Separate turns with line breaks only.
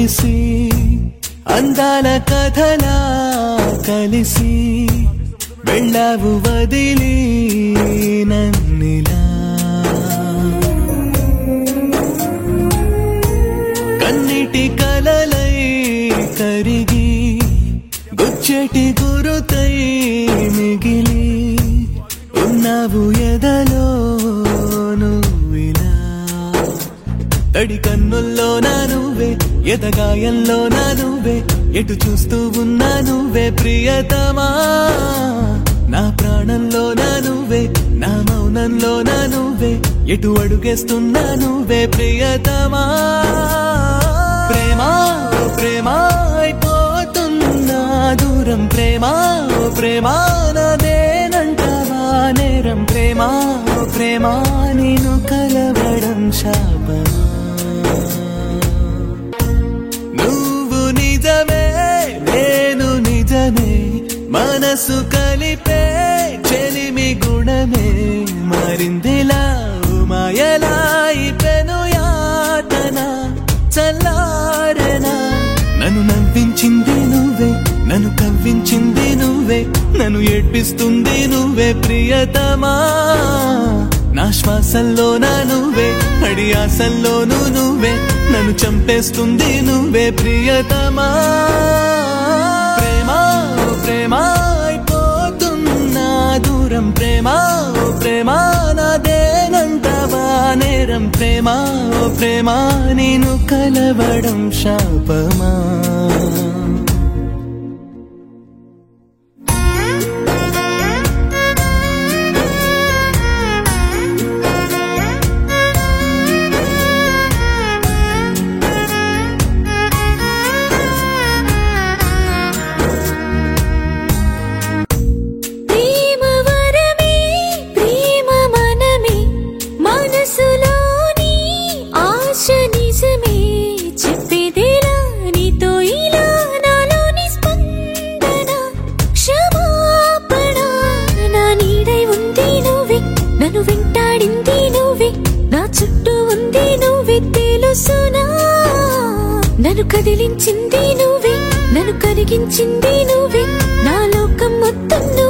తెలిసి అందాల కథలా కలిసి వెళ్ళావు వదిలి నన్నిలా కన్నిటి కలలై కరిగి గుచ్చెటి గురుతై మిగిలి ఉన్నావు ఎదలో నువ్విలా తడి కన్నుల్లో నా నువ్వే ఎదగాయంలో నా నువ్వే ఎటు చూస్తూ ఉన్నా నువ్వే ప్రియతమా నా ప్రాణంలో నా నువ్వే నా మౌనంలో నా నువ్వే ఎటు అడుగేస్తున్నా నువ్వే ప్రియతమా ప్రేమా ఓ ప్రేమా అయిపోతున్నా దూరం ప్రేమా ఓ ప్రేమా నాదేనంటావా నేరం ప్రేమా ఓ ప్రేమా నేను కలవడం శాపమా నువ్వు నిజమే నేను నిజమే మనసు కలిపే చెలిమి గుణమే మరిందిలా మాయలా పెను యాతన చల్లారెనా నన్ను నవ్వించింది నువ్వే నన్ను కవ్వించింది నువ్వే నన్ను ఏడ్పిస్తుంది నువ్వే ప్రియతమా నా శ్వాసల్లో నా నువ్వే అడి ఆశల్లోనూ నువ్వే నన్ను చంపేస్తుంది నువ్వే ప్రియతమా ప్రేమా ఓ ప్రేమా అయిపోతున్నా దూరం ప్రేమా ఓ ప్రేమా నాదేనంటావా నేరం ప్రేమా ఓ ప్రేమా నేను కలవడం శాపమా
ప్రేమ వరమే ప్రేమ మనమే మనసులోని ఆశ నిజమే చెప్పేదేలా నీతో ఇలా నాలోని స్పందన క్షమాపణ నా నీడై ఉంది నువ్వే నన్ను వెంటాడింది నువ్వే నా చుట్టూ ఉంది నువ్వే తెలుసునా నన్ను కదిలించింది నువ్వే నన్ను కరిగించింది నువ్వే నా లోకం మొత్తం నువ్వే